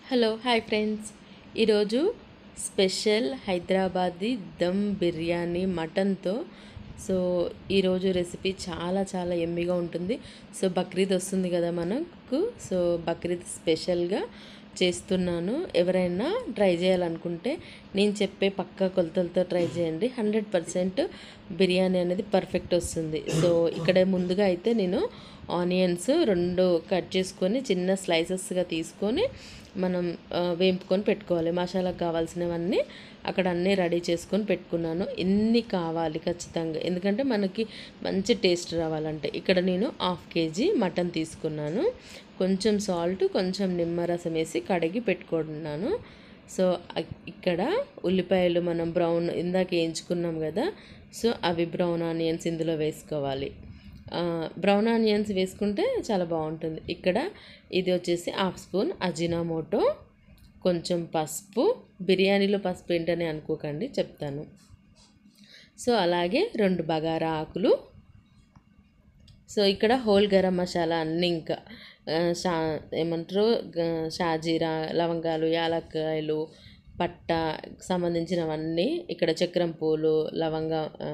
hello hi friends ఈరోజు special Hyderabadi dum biryani మటన్తో so ఈరోజు రెసిపీ చాలా చాలా ఎమ్మిగా ఉంటుంది సో బక్రీద్ వస్తుంది కదా మనకు సో బక్రీద్ స్పెషల్గా చేస్తున్నాను ఎవరైనా ట్రై చేయాలనుకుంటే నేను చెప్పే పక్కా కొలతలతో ట్రై చేయండి హండ్రెడ్ పర్సెంట్ బిర్యానీ అనేది పర్ఫెక్ట్ వస్తుంది సో ఇక్కడ ముందుగా అయితే నేను ఆనియన్స్ రెండు కట్ చేసుకొని చిన్న స్లైసెస్గా తీసుకొని మనం ఆ, వేంపుకొని పెట్టుకోవాలి మసాలాకు కావాల్సినవన్నీ అక్కడ అన్నీ రెడీ చేసుకొని పెట్టుకున్నాను ఎన్ని కావాలి ఖచ్చితంగా ఎందుకంటే మనకి మంచి టేస్ట్ రావాలంటే ఇక్కడ నేను హాఫ్ కేజీ మటన్ తీసుకున్నాను కొంచెం సాల్ట్ కొంచెం నిమ్మరసం వేసి కడిగి పెట్టుకున్నాను సో అ- ఇక్కడ ఉల్లిపాయలు మనం బ్రౌన్ ఇందాక వేయించుకున్నాం కదా సో అవి బ్రౌన్ ఆనియన్స్ ఇందులో వేసుకోవాలి ఆ, బ్రౌన్ ఆనియన్స్ వేసుకుంటే చాలా బాగుంటుంది ఇక్కడ ఇది వచ్చేసి హాఫ్ స్పూన్ అజినామోటో కొంచెం పసుపు బిర్యానీలో పసుపు ఏంటని అనుకోకండి చెప్తాను సో అలాగే రెండు బగారా ఆకులు సో ఇక్కడ హోల్ గరం మసాలా అన్నీ ఇంకా ఆ, షా ఏమంటారు గ- షాజీరా లవంగాలు యాలక్కాయలు పట్ట సంబంధించినవన్నీ ఇక్కడ చక్రం పూలు లవంగ ఆ,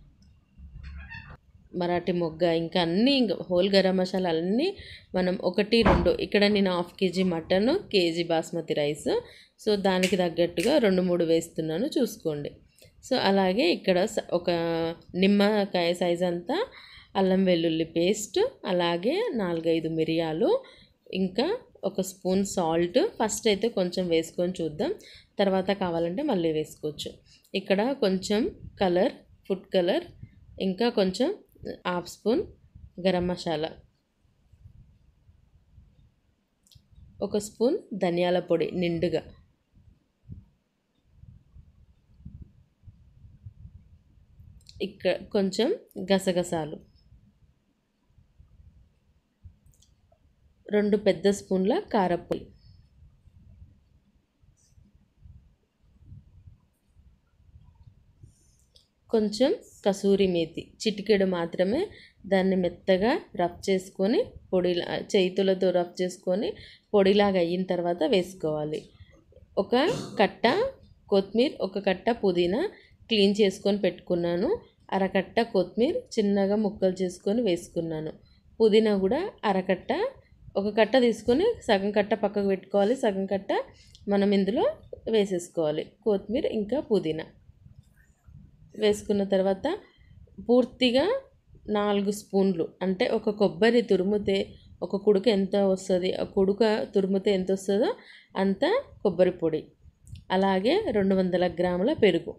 మరాఠీ మొగ్గ ఇంకా అన్నీ ఇంకా హోల్ గరం మసాలా అన్నీ మనం ఒకటి రెండు ఇక్కడ నేను half KG mutton KG basmati rice so దానికి తగ్గట్టుగా రెండు మూడు వేస్తున్నాను చూసుకోండి సో అలాగే ఇక్కడ స- ఒక నిమ్మకాయ సైజ్ అంతా అల్లం వెల్లుల్లి పేస్ట్ అలాగే నాలుగైదు మిరియాలు ఇంకా ఒక స్పూన్ సాల్ట్ ఫస్ట్ అయితే కొంచెం వేసుకొని చూద్దాం తర్వాత కావాలంటే మళ్ళీ వేసుకోవచ్చు ఇక్కడ కొంచెం కలర్ ఫుడ్ కలర్ ఇంకా కొంచెం హాఫ్ స్పూన్ గరం మసాలా ఒక స్పూన్ ధనియాల పొడి నిండుగా ఇక్కడ కొంచెం గసగసాలు రెండు పెద్ద స్పూన్ల కారపొడి కొంచెం కసూరి మేతి చిటికెడు మాత్రమే దాన్ని మెత్తగా రఫ్ చేసుకొని పొడి చేతులతో రఫ్ చేసుకొని పొడిలాగా అయిన తర్వాత వేసుకోవాలి ఒక కట్ట కొత్తిమీర ఒక కట్ట పుదీనా క్లీన్ చేసుకొని పెట్టుకున్నాను అరకట్ట కొత్తిమీర చిన్నగా ముక్కలు చేసుకొని వేసుకున్నాను పుదీనా కూడా అరకట్ట ఒక కట్ట తీసుకొని సగం కట్ట పక్కకు పెట్టుకోవాలి సగం కట్ట మనం ఇందులో వేసేసుకోవాలి కొత్తిమీర ఇంకా పుదీనా వేసుకున్న తర్వాత పూర్తిగా నాలుగు స్పూన్లు అంటే ఒక కొబ్బరి తురుముతే ఒక కుడుక ఎంత వస్తుంది ఆ కుడుక తురుముతే ఎంత వస్తుందో అంత కొబ్బరి పొడి అలాగే రెండు వందల గ్రాముల పెరుగు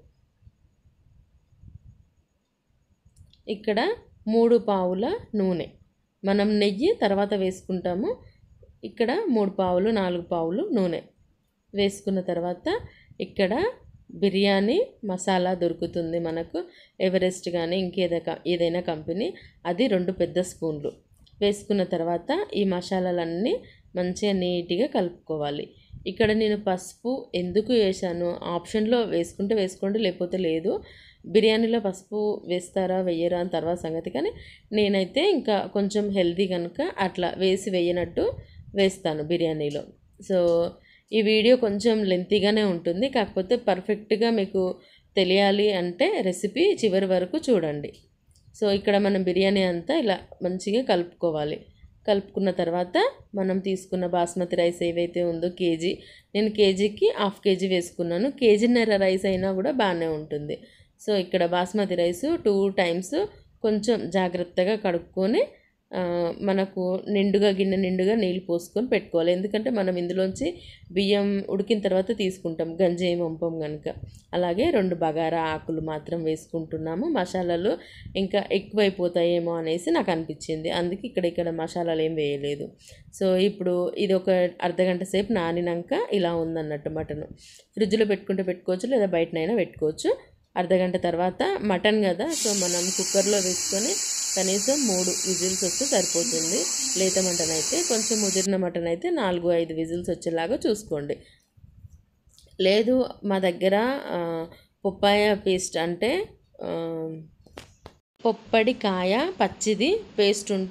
ఇక్కడ మూడు పావుల నూనె మనం నెయ్యి తర్వాత వేసుకుంటాము ఇక్కడ మూడు పావులు నాలుగు పావులు నూనె వేసుకున్న తర్వాత ఇక్కడ బిర్యానీ మసాలా దొరుకుతుంది మనకు ఎవరెస్ట్ కానీ ఇంకేదైనా ఏదైనా కంపెనీ అది రెండు పెద్ద స్పూన్లు వేసుకున్న తర్వాత ఈ మసాలాలన్నీ మంచిగా నీట్గా కలుపుకోవాలి ఇక్కడ నేను పసుపు ఎందుకు వేసాను ఆప్షన్లో వేసుకుంటే వేసుకోండి లేకపోతే లేదు బిర్యానీలో పసుపు వేస్తారా వెయ్యరా అని తర్వాత సంగతి కానీ నేనైతే ఇంకా కొంచెం హెల్తీ కనుక అట్లా వేసి వేయనట్టు వేస్తాను బిర్యానీలో సో ఈ వీడియో కొంచెం లెంతీగానే ఉంటుంది కాకపోతే పర్ఫెక్ట్గా మీకు తెలియాలి అంటే రెసిపీ చివరి వరకు చూడండి సో ఇక్కడ మనం బిర్యానీ అంతా ఇలా మంచిగా కలుపుకోవాలి కలుపుకున్న తర్వాత మనం తీసుకున్న బాస్మతి రైస్ ఏవైతే ఉందో కేజీ నేను కేజీకి హాఫ్ కేజీ వేసుకున్నాను కేజీన్నర రైస్ అయినా కూడా బాగానే ఉంటుంది సో ఇక్కడ బాస్మతి రైస్ టూ టైమ్స్ కొంచెం జాగ్రత్తగా కడుక్కొని ఆ, మనకు నిండుగా గిన్నె నిండుగా నీళ్ళు పోసుకొని పెట్టుకోవాలి ఎందుకంటే మనం ఇందులోంచి బియ్యం ఉడికిన తర్వాత తీసుకుంటాం గంజి ఏం వంపం కనుక అలాగే రెండు బగారా ఆకులు మాత్రం వేసుకుంటున్నాము మసాలాలు ఇంకా ఎక్కువైపోతాయేమో అనేసి నాకు అనిపించింది అందుకే ఇక్కడ ఇక్కడ మసాలాలు ఏం వేయలేదు సో ఇప్పుడు ఇది ఒక అర్ధగంట సేపు నానినాక ఇలా ఉందన్నట్టు మటన్ ఫ్రిడ్జ్లో పెట్టుకుంటే పెట్టుకోవచ్చు లేదా బయటనైనా పెట్టుకోవచ్చు అర్ధగంట తర్వాత మటన్ కదా సో మనం కుక్కర్లో వేసుకొని కనీసం మూడు విజిల్స్ వస్తే సరిపోతుంది లేత మటన్ అయితే కొంచెం ముదిరిన మటన్ అయితే నాలుగు ఐదు విజిల్స్ వచ్చేలాగా చూసుకోండి లేదు మా దగ్గర ఆ, పప్పాయ పేస్ట్ అంటే ఆ, పొప్పడి కాయ పచ్చిది పేస్ట్ ఉంటే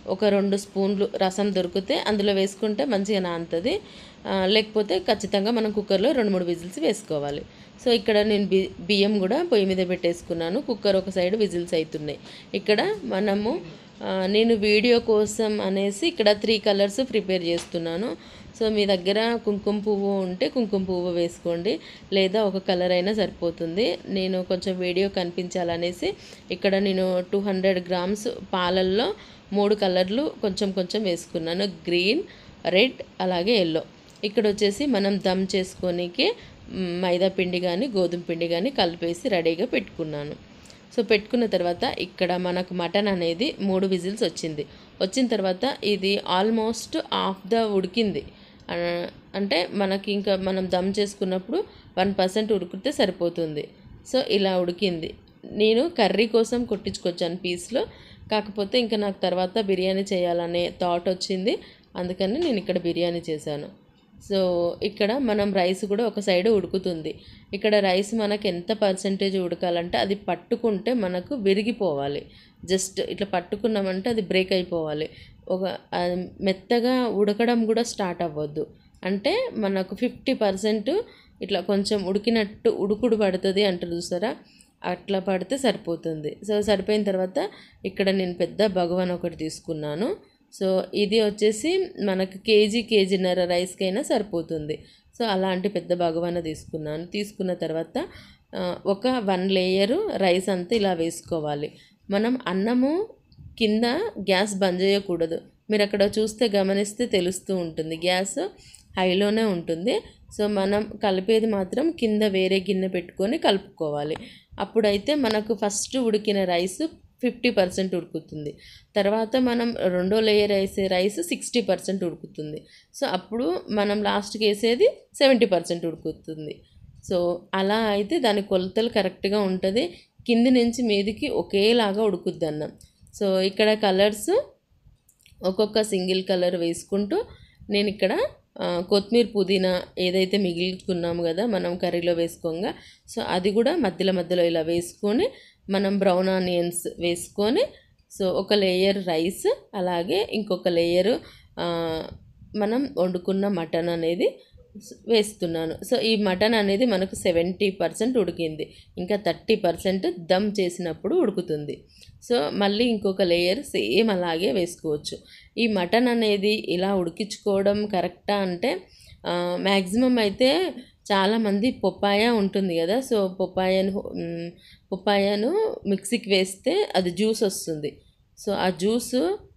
ఒక రెండు స్పూన్లు రసం దొరికితే అందులో వేసుకుంటే మంచిగా నానుతుంది ఆ, లేకపోతే ఖచ్చితంగా మనం కుక్కర్లో రెండు మూడు విజిల్స్ వేసుకోవాలి సో ఇక్కడ నేను బి బియ్యం కూడా పొయ్యి మీద పెట్టేసుకున్నాను కుక్కర్ ఒక సైడ్ విజిల్స్ అవుతున్నాయి ఇక్కడ మనము ఆ, నేను వీడియో కోసం అనేసి ఇక్కడ త్రీ కలర్స్ ప్రిపేర్ చేస్తున్నాను సో మీ దగ్గర కుంకుమ పువ్వు ఉంటే కుంకుమ పువ్వు వేసుకోండి లేదా ఒక కలర్ అయినా సరిపోతుంది నేను కొంచెం వీడియో కనిపించాలనేసి ఇక్కడ నేను టూ హండ్రెడ్ గ్రామ్స్ పాలల్లో మూడు కలర్లు కొంచెం కొంచెం వేసుకున్నాను గ్రీన్ రెడ్ అలాగే ఎల్లో ఇక్కడ వచ్చేసి మనం దమ్ చేసుకోనికి మ్, మైదా పిండి కానీ గోధుమ పిండి కానీ కలిపేసి రెడీగా పెట్టుకున్నాను సో పెట్టుకున్న తర్వాత ఇక్కడ మనకు మటన్ అనేది మూడు విజిల్స్ వచ్చింది వచ్చిన తర్వాత ఇది ఆల్మోస్ట్ హాఫ్ ద ఉడికింది ఆ, అంటే మనకి ఇంకా మనం దమ్ చేసుకున్నప్పుడు వన్ పర్సెంట్ ఉడికితే సరిపోతుంది సో ఇలా ఉడికింది నేను కర్రీ కోసం కొట్టించుకొచ్చాను పీస్లో కాకపోతే ఇంకా నాకు తర్వాత బిర్యానీ చేయాలనే థాట్ వచ్చింది అందుకని నేను ఇక్కడ బిర్యానీ చేశాను సో ఇక్కడ మనం రైస్ కూడా ఒక సైడ్ ఉడుకుతుంది ఇక్కడ రైస్ మనకు ఎంత పర్సంటేజ్ ఉడకాలంటే అది పట్టుకుంటే మనకు విరిగిపోవాలి జస్ట్ ఇట్లా పట్టుకున్నామంటే అది బ్రేక్ అయిపోవాలి ఒక అది మెత్తగా ఉడకడం కూడా స్టార్ట్ అవ్వద్దు అంటే మనకు ఫిఫ్టీ పర్సెంట్ ఇట్లా కొంచెం ఉడికినట్టు ఉడుకుడు పడుతుంది అంటారు చూసారా అట్లా పడితే సరిపోతుంది సో సరిపోయిన తర్వాత ఇక్కడ నేను పెద్ద భగవాన్ ఒకటి తీసుకున్నాను సో ఇది వచ్చేసి మనకు కేజీ కేజీన్నర రైస్కైనా సరిపోతుంది సో అలాంటి పెద్ద భగవాన తీసుకున్నాను తీసుకున్న తర్వాత ఆ, ఒక వన్ లేయరు రైస్ అంతా ఇలా వేసుకోవాలి మనం అన్నము కింద గ్యాస్ బంద్ చేయకూడదు మీరు అక్కడ చూస్తే గమనిస్తే తెలుస్తూ ఉంటుంది గ్యాస్ హైలోనే ఉంటుంది సో మనం కలిపేది మాత్రం కింద వేరే గిన్నె పెట్టుకొని కలుపుకోవాలి అప్పుడైతే మనకు ఫస్ట్ ఉడికిన రైస్ ఫిఫ్టీ పర్సెంట్ ఉడుకుతుంది తర్వాత మనం రెండో లేయర్ వేసే రైస్ సిక్స్టీ పర్సెంట్ ఉడుకుతుంది సో అప్పుడు మనం లాస్ట్కి వేసేది సెవెంటీ పర్సెంట్ ఉడుకుతుంది సో అలా అయితే దాని కొలతలు కరెక్ట్గా ఉంటుంది కింది నుంచి మీదికి ఒకేలాగా ఉడుకుద్ది అన్నం సో ఇక్కడ కలర్స్ ఒక్కొక్క సింగిల్ కలర్ వేసుకుంటూ నేను ఇక్కడ ఆ, కొత్తిమీర పుదీనా ఏదైతే మిగిల్చుకున్నాము కదా మనం కర్రీలో వేసుకోగా సో అది కూడా మధ్యలో మధ్యలో ఇలా వేసుకొని మనం బ్రౌన్ ఆనియన్స్ వేసుకొని సో ఒక లేయర్ రైస్ అలాగే ఇంకొక లేయరు మనం వండుకున్న మటన్ అనేది వేస్తున్నాను సో ఈ మటన్ అనేది మనకు సెవెంటీ పర్సెంట్ ఉడికింది ఇంకా థర్టీ పర్సెంట్ దమ్ చేసినప్పుడు ఉడుకుతుంది సో మళ్ళీ ఇంకొక లేయర్ సేమ్ అలాగే వేసుకోవచ్చు ఈ మటన్ అనేది ఇలా ఉడికించుకోవడం కరెక్టా అంటే మ్యాక్సిమం అయితే చాలామంది పొప్పాయ ఉంటుంది కదా సో పొప్పాయను మ్, పొప్పాయను మిక్సీకి వేస్తే అది జ్యూస్ వస్తుంది సో ఆ జ్యూస్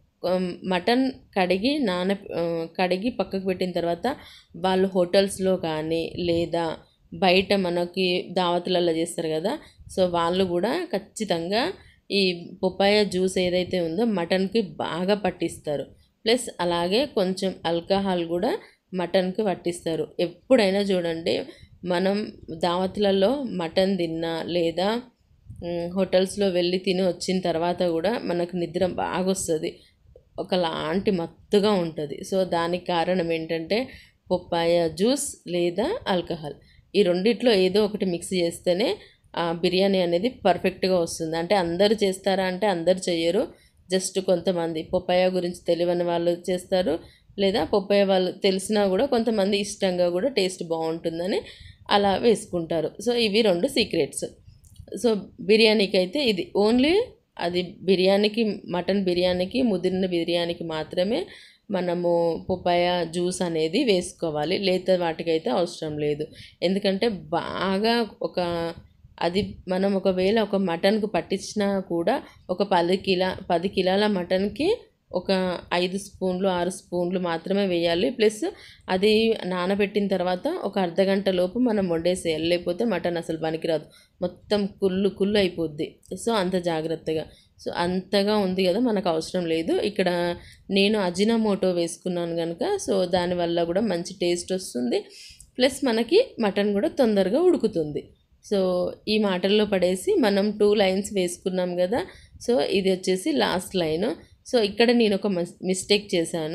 మటన్ కడిగి నాన ఆ, కడిగి పక్కకు పెట్టిన తర్వాత వాళ్ళు హోటల్స్లో కానీ లేదా బయట మనకి దావతులలో చేస్తారు కదా సో వాళ్ళు కూడా ఖచ్చితంగా ఈ పొప్పాయ జ్యూస్ ఏదైతే ఉందో మటన్కి బాగా పట్టిస్తారు ప్లస్ అలాగే కొంచెం ఆల్కహాల్ కూడా మటన్కి పట్టిస్తారు ఎప్పుడైనా చూడండి మనం దావతులలో మటన్ తిన్నా లేదా మ్, హోటల్స్లో వెళ్ళి తిని వచ్చిన తర్వాత కూడా మనకు నిద్ర బాగా వస్తుంది ఒకలాంటి మత్తుగా ఉంటుంది సో దానికి కారణం ఏంటంటే పొప్పాయ జ్యూస్ లేదా ఆల్కహాల్ ఈ రెండిట్లో ఏదో ఒకటి మిక్స్ చేస్తేనే ఆ బిర్యానీ అనేది పర్ఫెక్ట్గా వస్తుంది అంటే అందరూ చేస్తారా అంటే అందరు చేయరు జస్ట్ కొంతమంది పొప్పాయ గురించి తెలియని వాళ్ళు చేస్తారు లేదా పొప్పాయ వాళ్ళు తెలిసినా కూడా కొంతమంది ఇష్టంగా కూడా టేస్ట్ బాగుంటుందని అలా వేసుకుంటారు సో ఇవి రెండు సీక్రెట్స్ సో బిర్యానీకి అయితే ఇది ఓన్లీ అది బిర్యానీకి మటన్ బిర్యానీకి ముదిరిన బిర్యానీకి మాత్రమే మనము పొపాయ జ్యూస్ అనేది వేసుకోవాలి లేత వాటికైతే అవసరం లేదు ఎందుకంటే బాగా ఒక అది మనం ఒకవేళ ఒక మటన్కు పట్టించినా కూడా ఒక పది కిలా పది కిలోల మటన్కి ఒక ఐదు స్పూన్లు ఆరు స్పూన్లు మాత్రమే వేయాలి ప్లస్ అది నానబెట్టిన తర్వాత ఒక అర్ధ గంట లోపు మనం వండేసేయాలి లేకపోతే మటన్ అసలు పనికిరాదు మొత్తం కుళ్ళు కుళ్ళు అయిపోద్ది సో అంత జాగ్రత్తగా సో అంతగా ఉంది కదా మనకు అవసరం లేదు ఇక్కడ నేను అజినామోటో వేసుకున్నాను కనుక సో దానివల్ల కూడా మంచి టేస్ట్ వస్తుంది ప్లస్ మనకి మటన్ కూడా తొందరగా ఉడుకుతుంది సో ఈ మాటల్లో పడేసి మనం టూ లైన్స్ వేసుకున్నాం కదా సో ఇది వచ్చేసి లాస్ట్ లైన్ సో ఇక్కడ నేను ఒక మిస్టేక్ చేశాను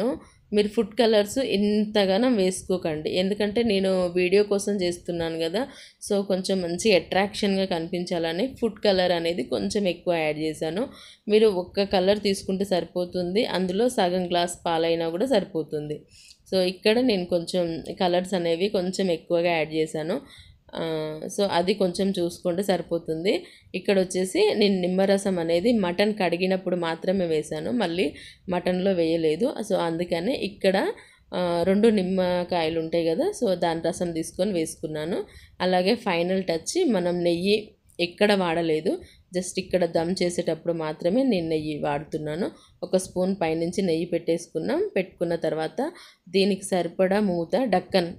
మీరు ఫుడ్ కలర్స్ ఇంతగానం వేసుకోకండి ఎందుకంటే నేను వీడియో కోసం చేస్తున్నాను కదా సో కొంచెం మంచి అట్రాక్షన్గా కనిపించాలని ఫుడ్ కలర్ అనేది కొంచెం ఎక్కువ యాడ్ చేశాను మీరు ఒక్క కలర్ తీసుకుంటే సరిపోతుంది అందులో సగం గ్లాస్ పాలైనా కూడా సరిపోతుంది సో ఇక్కడ నేను కొంచెం కలర్స్ అనేవి కొంచెం ఎక్కువగా యాడ్ చేశాను ఆ, సో అది కొంచెం చూసుకుంటే సరిపోతుంది ఇక్కడ వచ్చేసి నేను నిమ్మరసం అనేది మటన్ కడిగినప్పుడు మాత్రమే వేశాను మళ్ళీ మటన్లో వేయలేదు సో అందుకని ఇక్కడ ఆ, రెండు నిమ్మకాయలు ఉంటాయి కదా సో దాని రసం తీసుకొని వేసుకున్నాను అలాగే ఫైనల్ టచ్ మనం నెయ్యి ఎక్కడ వాడలేదు జస్ట్ ఇక్కడ దమ్ చేసేటప్పుడు మాత్రమే నేను నెయ్యి వాడుతున్నాను ఒక స్పూన్ పైనుంచి నెయ్యి పెట్టేసుకున్నాం పెట్టుకున్న తర్వాత దీనికి సరిపడా మూత డక్కన్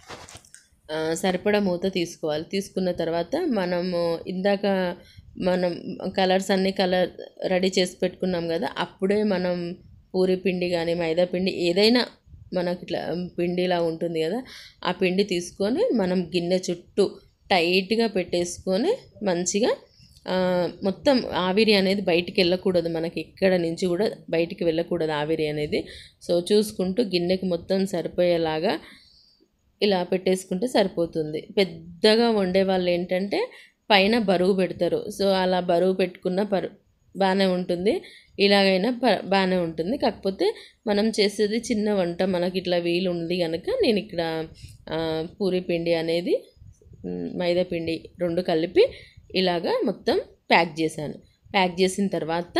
ఆ, సరిపడా మూత తీసుకోవాలి తీసుకున్న తర్వాత మనము ఇందాక మనం కలర్స్ అన్ని కలర్ రెడీ చేసి పెట్టుకున్నాం కదా అప్పుడే మనం పూరి పిండి కానీ మైదా పిండి ఏదైనా మనకి ఇట్లా పిండిలా ఉంటుంది కదా ఆ పిండి తీసుకొని మనం గిన్నె చుట్టూ టైట్గా పెట్టేసుకొని మంచిగా ఆ, మొత్తం ఆవిరి అనేది బయటికి వెళ్ళకూడదు మనకి ఎక్కడ నుంచి కూడా బయటికి వెళ్ళకూడదు ఆవిరి అనేది సో చూసుకుంటూ గిన్నెకి మొత్తం సరిపోయేలాగా ఇలా పెట్టేసుకుంటే సరిపోతుంది పెద్దగా వండే వాళ్ళు ఏంటంటే పైన బరువు పెడతారు సో అలా బరువు పెట్టుకున్న పరు బాగానే ఉంటుంది ఇలాగైనా ప బాగానే ఉంటుంది కాకపోతే మనం చేసేది చిన్న వంట మనకి ఇట్లా వీలు ఉంది కనుక నేను ఇక్కడ ఆ, పూరి పిండి అనేది మ్, మైదా పిండి రెండు కలిపి ఇలాగా మొత్తం ప్యాక్ చేశాను ప్యాక్ చేసిన తర్వాత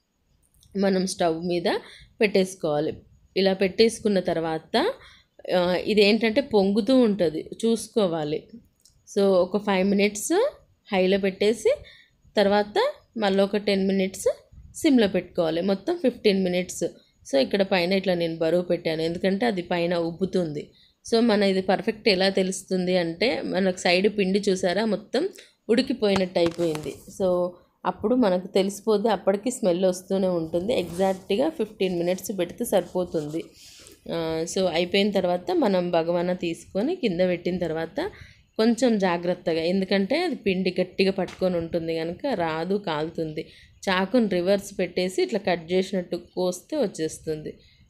మనం స్టవ్ మీద పెట్టేసుకోవాలి ఇలా పెట్టేసుకున్న తర్వాత ఆ, ఇదేంటంటే పొంగుతూ ఉంటుంది చూసుకోవాలి సో ఒక ఫైవ్ మినిట్స్ హైలో పెట్టేసి తర్వాత మళ్ళీ ఒక టెన్ మినిట్స్ సిమ్లో పెట్టుకోవాలి మొత్తం ఫిఫ్టీన్ మినిట్స్ సో ఇక్కడ పైన ఇట్లా నేను బరువు పెట్టాను ఎందుకంటే అది పైన ఉబ్బుతుంది సో మన ఇది పర్ఫెక్ట్ ఎలా తెలుస్తుంది అంటే మనకు సైడ్ పిండి చూసారా మొత్తం ఉడికిపోయినట్టు అయిపోయింది సో అప్పుడు మనకు తెలిసిపోద్ది అప్పటికి స్మెల్ వస్తూనే ఉంటుంది ఎగ్జాక్ట్గా ఫిఫ్టీన్ మినిట్స్ పెడితే సరిపోతుంది ఆ, సో అయిపోయిన తర్వాత మనం భగవాన తీసుకొని కింద పెట్టిన తర్వాత కొంచెం జాగ్రత్తగా ఎందుకంటే అది పిండి గట్టిగా పట్టుకొని ఉంటుంది కనుక రాదు కాలుతుంది చాకుని రివర్స్ పెట్టేసి ఇట్లా కట్ చేసినట్టు కోస్తే వచ్చేస్తుంది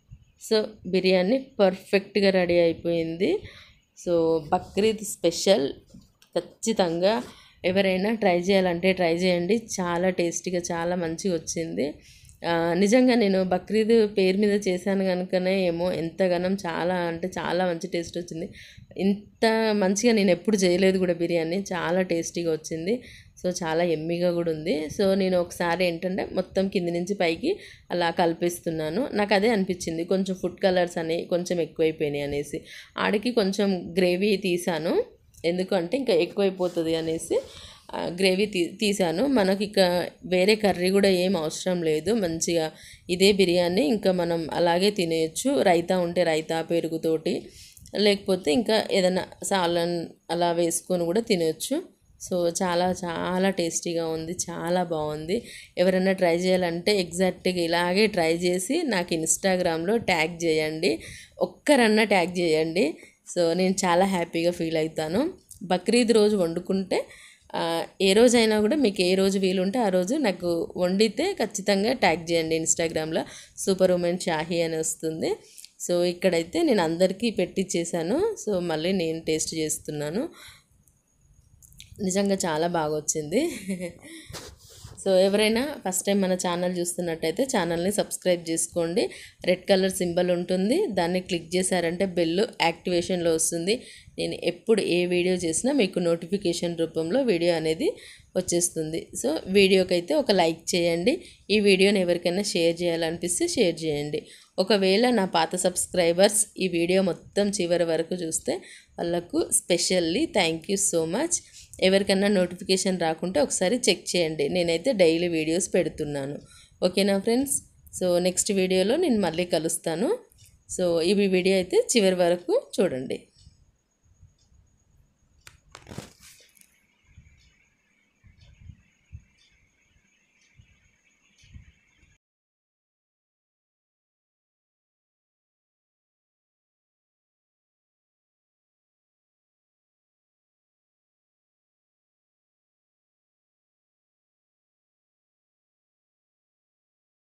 సో బిర్యానీ పర్ఫెక్ట్గా రెడీ అయిపోయింది సో బక్రీద్ స్పెషల్ ఖచ్చితంగా ఎవరైనా ట్రై చేయాలంటే ట్రై చేయండి చాలా టేస్టీగా చాలా మంచిగా వచ్చింది ఆ, నిజంగా నేను బక్రీద్ పేరు మీద చేశాను కనుకనే ఏమో ఎంతగానం చాలా అంటే చాలా మంచి టేస్ట్ వచ్చింది ఇంత మంచిగా నేను ఎప్పుడు చేయలేదు కూడా బిర్యానీ చాలా టేస్టీగా వచ్చింది సో చాలా ఎమ్మిగా కూడా ఉంది సో నేను ఒకసారి ఏంటంటే మొత్తం కింది నుంచి పైకి అలా కలిపిస్తున్నాను నాకు అదే అనిపించింది కొంచెం ఫుడ్ కలర్స్ అని కొంచెం ఎక్కువైపోయినాయి అనేసి ఆడికి కొంచెం గ్రేవీ తీసాను ఎందుకంటే ఇంకా ఎక్కువైపోతుంది అనేసి ఆ, గ్రేవీ తీ తీసాను మనకి ఇక వేరే కర్రీ కూడా ఏం అవసరం లేదు మంచిగా ఇదే బిర్యానీ ఇంకా మనం అలాగే తినేయచ్చు రైతా ఉంటే రైతా పెరుగుతోటి లేకపోతే ఇంకా ఏదైనా సాలన్ అలా వేసుకొని కూడా తినవచ్చు సో చాలా చాలా టేస్టీగా ఉంది చాలా బాగుంది ఎవరైనా ట్రై చేయాలంటే ఎగ్జాక్ట్గా ఇలాగే ట్రై చేసి నాకు ఇన్స్టాగ్రామ్లో ట్యాగ్ చేయండి ఒక్కరన్నా ట్యాగ్ చేయండి సో నేను చాలా హ్యాపీగా ఫీల్ అవుతాను బక్రీద్ రోజు వండుకుంటే ఆ, ఏ రోజైనా కూడా మీకు ఏ రోజు వీలుంటే ఆ రోజు నాకు వండితే ఖచ్చితంగా ట్యాగ్ చేయండి ఇన్స్టాగ్రామ్లో సూపర్ ఉమెన్ షాహీ అని వస్తుంది సో ఇక్కడైతే నేను అందరికీ పెట్టించేసాను సో మళ్ళీ నేను టేస్ట్ చేస్తున్నాను నిజంగా చాలా బాగా వచ్చింది సో ఎవరైనా ఫస్ట్ టైం మన ఛానల్ చూస్తున్నట్టయితే ఛానల్ని సబ్స్క్రైబ్ చేసుకోండి రెడ్ కలర్ సింబల్ ఉంటుంది దాన్ని క్లిక్ చేశారంటే బెల్ యాక్టివేషన్లో వస్తుంది నేను ఎప్పుడు ఏ వీడియో చేసినా మీకు నోటిఫికేషన్ రూపంలో వీడియో అనేది వచ్చేస్తుంది సో వీడియోకి అయితే ఒక లైక్ చేయండి ఈ వీడియోని ఎవరికైనా షేర్ చేయాలనిపిస్తే షేర్ చేయండి ఒకవేళ నా పాత సబ్స్క్రైబర్స్ ఈ వీడియో మొత్తం చివరి వరకు చూస్తే వాళ్ళకు specially thank you so much ఎవరికన్నా నోటిఫికేషన్ రాకుంటే ఒకసారి చెక్ చేయండి నేనైతే డైలీ వీడియోస్ పెడుతున్నాను ఓకేనా ఫ్రెండ్స్ సో నెక్స్ట్ వీడియోలో నేను మళ్ళీ కలుస్తాను సో ఈ వీడియో అయితే చివరి వరకు చూడండి